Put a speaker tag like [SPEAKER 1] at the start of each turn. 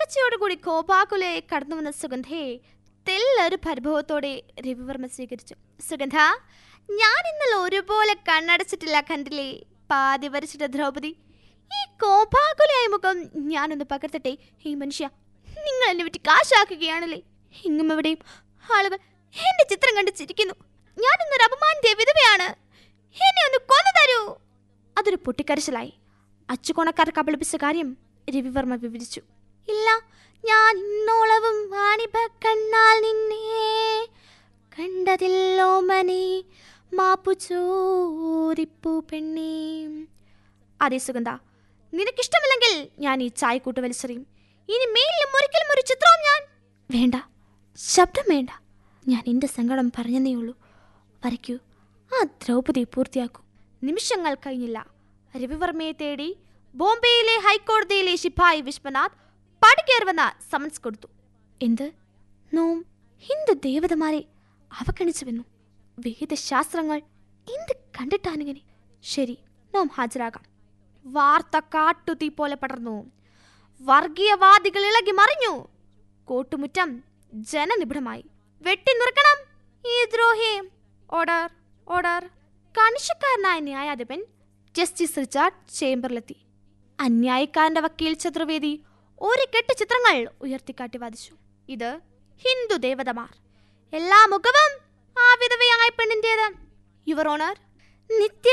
[SPEAKER 1] പൊട്ടിക്കച്ചയോടുകൂടി കോപാകുലയെ കടന്നു വന്ന സുഗന്ധയെ തെല്ലൊരു പരിഭവത്തോടെ രവിവർമ്മ സ്വീകരിച്ചു സുഗന്ധ ഞാൻ ഇന്നലെ ഒരുപോലെ കണ്ണടച്ചിട്ടില്ല കണ്ടില്ലേ പാതി വരച്ചിട്ട ദ്രൗപദി ഈ കോപാകുലയായ മുഖം ഞാനൊന്ന് പകർത്തട്ടെ ഈ മനുഷ്യ നിങ്ങൾ എന്നെ വിറ്റ് കാശാക്കുകയാണല്ലേ ഇങ്ങും എവിടെയും ആളുകൾ എന്റെ ചിത്രം കണ്ട് ചിരിക്കുന്നു ഞാൻ ഇന്നൊരു അപമാനിന്റെ വിധവയാണ് എന്നെ ഒന്ന് കൊന്നു തരൂ അതൊരു പൊട്ടിക്കരച്ചിലായി അച്ചുകോണക്കാർ കബളിപ്പിച്ച കാര്യം രവിവർമ്മ വിവരിച്ചു ഇല്ല ഞാൻ ഇന്നോളവും വാണിഭ കണ്ണാൽ നിന്നെ കണ്ടതില്ലോമനെ മാപ്പു ചോദിപ്പു പെണ്ണേ അതെ സുഗന്ധ നിനക്കിഷ്ടമില്ലെങ്കിൽ ഞാൻ ഈ ചായക്കൂട്ട് വലിച്ചെറിയും ഇനി മേലിലും ഒരിക്കലും ഒരു ചിത്രവും ഞാൻ വേണ്ട ശബ്ദം വേണ്ട ഞാൻ എൻ്റെ സങ്കടം പറഞ്ഞതേ ഉള്ളൂ വരയ്ക്കൂ ആ ദ്രൗപദി പൂർത്തിയാക്കൂ നിമിഷങ്ങൾ കഴിഞ്ഞില്ല രവിവർമ്മയെ തേടി ബോംബെയിലെ ഹൈക്കോടതിയിലെ ശിപായി വിശ്വനാഥ് പടികേറുവെന്ന സമൻസ് കൊടുത്തു എന്ത് നോം ഹിന്ദു ദേവതമാരെ അവഗണിച്ചുവെന്നു വേദശാസ്ത്രങ്ങൾ എന്ത് കണ്ടിട്ടാണിങ്ങനെ ശരി നോം ഹാജരാകാം വാർത്ത കാട്ടുതീ പോലെ പടർന്നു വർഗീയവാദികൾ ഇളകി മറിഞ്ഞു കോട്ടുമുറ്റം ജനനിബിഡമായി വെട്ടിനുറുക്കണം ഈ ദ്രോഹിയെ ഓർഡർ ഓർഡർ കണിശക്കാരനായ ന്യായാധിപൻ ജസ്റ്റിസ് റിച്ചാർഡ് ചേംബറിലെത്തി അന്യായക്കാരന്റെ വക്കീൽ ചതുർവേദി ഒരു കെട്ട് ചിത്രങ്ങൾ ഉയർത്തിക്കാട്ടി വാദിച്ചു ഇത് ഹിന്ദു ദേവതമാർ എല്ലാ മുഖവും ആ വിധവയായ പെണ്ണിൻ്റേത് യുവർ ഓണർ നിത്യ